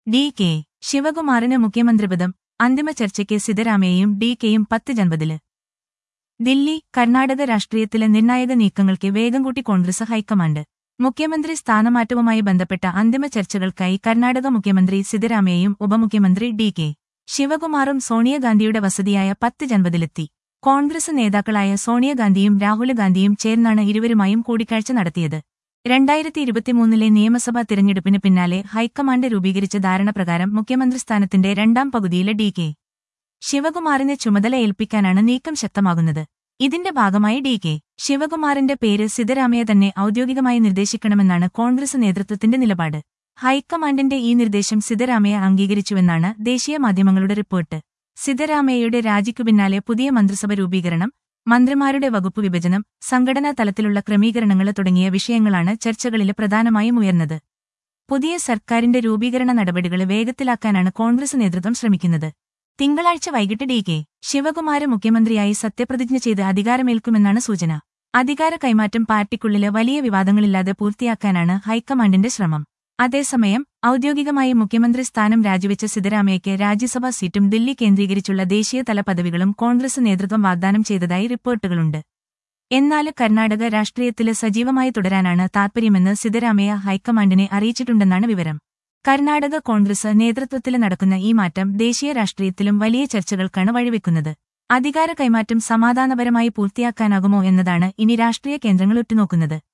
D K ശിവകുമാറിന് മുഖ്യമന്ത്രിപദം അന്തിമ ചർച്ചയ്ക്ക് സിദ്ധരാമയ്യയും D കെയും പത്ത് ജൻപതില് ദില്ലി കർണാടക രാഷ്ട്രീയത്തിലെ നിർണായക നീക്കങ്ങൾക്ക് വേഗം കൂട്ടി കോൺഗ്രസ് ഹൈക്കമാൻഡ് മുഖ്യമന്ത്രി സ്ഥാനമാറ്റവുമായി ബന്ധപ്പെട്ട അന്തിമ ചർച്ചകൾക്കായി കർണാടക മുഖ്യമന്ത്രി സിദ്ധരാമയ്യയും ഉപമുഖ്യമന്ത്രി ഡി കെ ശിവകുമാറും സോണിയാഗാന്ധിയുടെ വസതിയായ പത്ത് ജൻപതിലെത്തി കോൺഗ്രസ് നേതാക്കളായ സോണിയാഗാന്ധിയും രാഹുൽ ഗാന്ധിയും ചേർന്നാണ് ഇരുവരുമായും കൂടിക്കാഴ്ച നടത്തിയത് രണ്ടായിരത്തി ഇരുപത്തിമൂന്നിലെ നിയമസഭാ തിരഞ്ഞെടുപ്പിന് പിന്നാലെ ഹൈക്കമാൻഡ് രൂപീകരിച്ച ധാരണപ്രകാരം മുഖ്യമന്ത്രി സ്ഥാനത്തിന്റെ രണ്ടാം പകുതിയിലെ ഡി കെ ശിവകുമാറിനെ ചുമതല ഏൽപ്പിക്കാനാണ് നീക്കം ശക്തമാകുന്നത് ഇതിന്റെ ഭാഗമായി ഡി കെ ശിവകുമാറിന്റെ പേര് സിദ്ധരാമയ്യ തന്നെ ഔദ്യോഗികമായി നിർദ്ദേശിക്കണമെന്നാണ് കോൺഗ്രസ് നേതൃത്വത്തിന്റെ നിലപാട് ഹൈക്കമാൻഡിന്റെ ഈ നിർദ്ദേശം സിദ്ധരാമയ്യ അംഗീകരിച്ചുവെന്നാണ് ദേശീയ മാധ്യമങ്ങളുടെ റിപ്പോർട്ട് സിദ്ധരാമയ്യയുടെ രാജിക്കു പിന്നാലെ പുതിയ മന്ത്രിസഭ രൂപീകരണം മന്ത്രിമാരുടെ വകുപ്പ് വിഭജനം സംഘടനാ തലത്തിലുള്ള ക്രമീകരണങ്ങൾ തുടങ്ങിയ വിഷയങ്ങളാണ് ചർച്ചകളിൽ പ്രധാനമായും ഉയർന്നത് പുതിയ സർക്കാരിന്റെ രൂപീകരണ നടപടികൾ വേഗത്തിലാക്കാനാണ് കോൺഗ്രസ് നേതൃത്വം ശ്രമിക്കുന്നത് തിങ്കളാഴ്ച വൈകിട്ട് ഡി കെ ശിവകുമാര് മുഖ്യമന്ത്രിയായി സത്യപ്രതിജ്ഞ ചെയ്ത് അധികാരമേൽക്കുമെന്നാണ് സൂചന അധികാര കൈമാറ്റം പാർട്ടിക്കുള്ളില് വലിയ വിവാദങ്ങളില്ലാതെ പൂർത്തിയാക്കാനാണ് ഹൈക്കമാൻഡിന്റെ ശ്രമം അതേസമയം ഔദ്യോഗികമായി മുഖ്യമന്ത്രി സ്ഥാനം രാജിവെച്ച സിദ്ധരാമയ്യയ്ക്ക് രാജ്യസഭാ സീറ്റും ദില്ലി കേന്ദ്രീകരിച്ചുള്ള ദേശീയതല പദവികളും കോൺഗ്രസ് നേതൃത്വം വാഗ്ദാനം ചെയ്തതായി റിപ്പോർട്ടുകളുണ്ട് എന്നാൽ കർണാടക രാഷ്ട്രീയത്തില് സജീവമായി തുടരാനാണ് താൽപര്യമെന്ന് സിദ്ധരാമയ്യ ഹൈക്കമാൻഡിനെ അറിയിച്ചിട്ടുണ്ടെന്നാണ് വിവരം കർണാടക കോൺഗ്രസ് നേതൃത്വത്തില് നടക്കുന്ന ഈ മാറ്റം ദേശീയ രാഷ്ട്രീയത്തിലും വലിയ ചർച്ചകൾക്കാണ് വഴിവെക്കുന്നത് അധികാര കൈമാറ്റം സമാധാനപരമായി പൂർത്തിയാക്കാനാകുമോ എന്നതാണ് ഇനി രാഷ്ട്രീയ കേന്ദ്രങ്ങൾ ഉറ്റുനോക്കുന്നത്